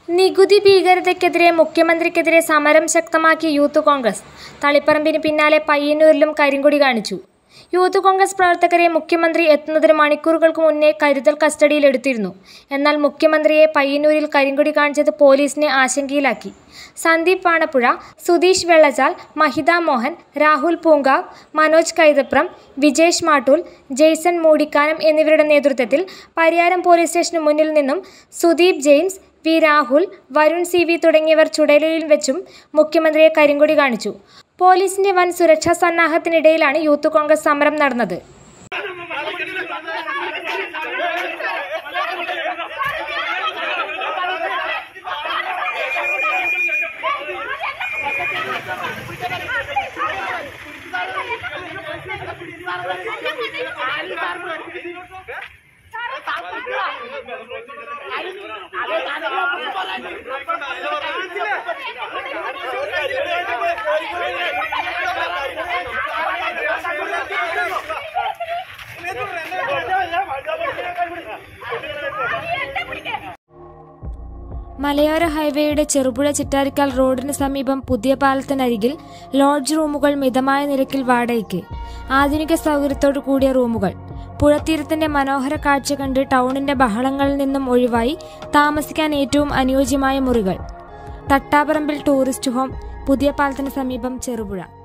നികുതി ഭീകരതയ്ക്കെതിരെ മുഖ്യമന്ത്രിക്കെതിരെ സമരം ശക്തമാക്കി യൂത്ത് കോൺഗ്രസ് തളിപ്പറമ്പിന് പിന്നാലെ പയ്യന്നൂരിലും കരിങ്കൊടി കാണിച്ചു യൂത്ത് കോൺഗ്രസ് പ്രവർത്തകരെ മുഖ്യമന്ത്രി എത്തുന്നതിന് മണിക്കൂറുകൾക്ക് മുന്നേ കരുതൽ കസ്റ്റഡിയിലെടുത്തിരുന്നു എന്നാൽ മുഖ്യമന്ത്രിയെ പയ്യന്നൂരിൽ കരിങ്കൊടി കാണിച്ചത് പോലീസിനെ ആശങ്കയിലാക്കി സന്ദീപ് പാണപ്പുഴ സുധീഷ് വെള്ളച്ചാൽ മഹിത മോഹൻ രാഹുൽ പൂങ്കാവ് മനോജ് കൈതപ്രം വിജേഷ് മാട്ടൂൽ ജെയ്സൺ മൂടിക്കാനം എന്നിവരുടെ നേതൃത്വത്തിൽ പരിയാരം പോലീസ് സ്റ്റേഷന് മുന്നിൽ നിന്നും Sudeep James V Rahul Varun C V തുടങ്ങിയവർ ചുടലയിൽ വെച്ചും മുഖ്യമന്ത്രിയെ കരിങ്കൊടി കാണിച്ചു പോലീസിന്റെ വൻ സുരക്ഷാ സന്നാഹത്തിനിടയിലാണ് യൂത്ത് കോൺഗ്രസ് സമരം നടന്നത് മലയോര ഹൈവേയുടെ ചെറുപുഴ ചിറ്റാരിക്കാൽ റോഡിന് സമീപം പുതിയ പാലത്തിനരികിൽ ലോഡ്ജ് റൂമുകൾ മിതമായ നിരക്കിൽ വാടകയ്ക്ക് ആധുനിക സൗകര്യത്തോടു കൂടിയ റൂമുകൾ പുഴത്തീരത്തിന്റെ മനോഹര കാഴ്ച കണ്ട് ടൗണിന്റെ ബഹളങ്ങളിൽ നിന്നും ഒഴിവായി താമസിക്കാൻ ഏറ്റവും അനുയോജ്യമായ മുറികൾ തട്ടാപറമ്പിൽ ടൂറിസ്റ്റ് ഹോം പുതിയ പാലത്തിന് സമീപം ചെറുപുഴ